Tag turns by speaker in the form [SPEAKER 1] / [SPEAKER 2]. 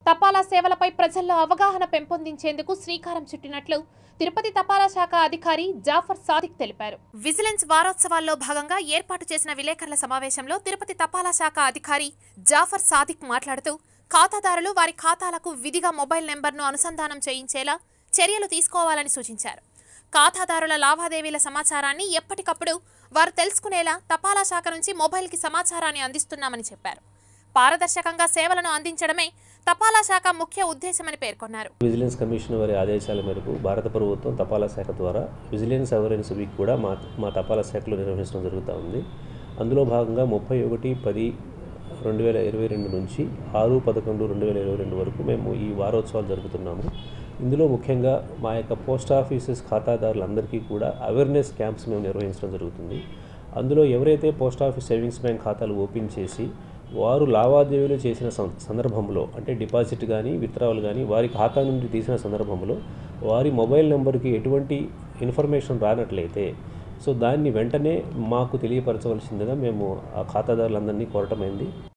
[SPEAKER 1] తపాలా సేవలపై ప్రజల్లో అవగాహన పెంపొందించేందుకు శ్రీకారం చుట్టినట్లు తిరుపతి తపాలా శాఖ అధికారి జాఫర్ సాదిక్ తెలిపారు విజిలెన్స్ వారోత్సవాల్లో భాగంగా ఏర్పాటు చేసిన విలేకరుల సమావేశంలో తిరుపతి తపాలా శాఖ అధికారి జాఫర్ సాదిక్ మాట్లాడుతూ ఖాతాదారులు వారి ఖాతాలకు విధిగా మొబైల్ నెంబర్ను అనుసంధానం చేయించేలా చర్యలు తీసుకోవాలని సూచించారు ఖాతాదారుల లావాదేవీల సమాచారాన్ని ఎప్పటికప్పుడు వారు తెలుసుకునేలా తపాలా శాఖ నుంచి మొబైల్కి సమాచారాన్ని అందిస్తున్నామని చెప్పారు పారదర్శకంగా సేవలను అందించడమే తపాలా శాఖ ముఖ్య ఉద్దేశమని పేర్కొన్నారు
[SPEAKER 2] విజిలెన్స్ కమిషన్ వారి ఆదేశాల మేరకు భారత ప్రభుత్వం తపాలా శాఖ ద్వారా విజిలెన్స్ అవేర్నెస్ వీక్ కూడా మా మా తపాలా శాఖలో నిర్వహించడం జరుగుతూ ఉంది అందులో భాగంగా ముప్పై ఒకటి పది రెండు వేల ఇరవై రెండు నుంచి ఆరు పదకొండు రెండు వేల ఇరవై రెండు వరకు మేము ఈ వారోత్సవాలు జరుపుతున్నాము ఇందులో ముఖ్యంగా మా యొక్క పోస్ట్ ఆఫీసెస్ ఖాతాదారులందరికీ కూడా అవేర్నెస్ క్యాంప్స్ మేము నిర్వహించడం జరుగుతుంది అందులో ఎవరైతే పోస్ట్ ఆఫీస్ సేవింగ్స్ బ్యాంక్ ఖాతాలు ఓపెన్ చేసి వారు లావాదేవీలు చేసిన సం- సందర్భంలో అంటే డిపాజిట్ కానీ విత్డ్రావల్ కానీ వారి ఖాతా నుండి తీసిన సందర్భంలో వారి మొబైల్ నెంబర్కి ఎటువంటి ఇన్ఫర్మేషన్ రానట్లయితే సో దాన్ని వెంటనే మాకు తెలియపరచవలసిందిగా మేము ఆ ఖాతాదారులందరినీ కోరటమైంది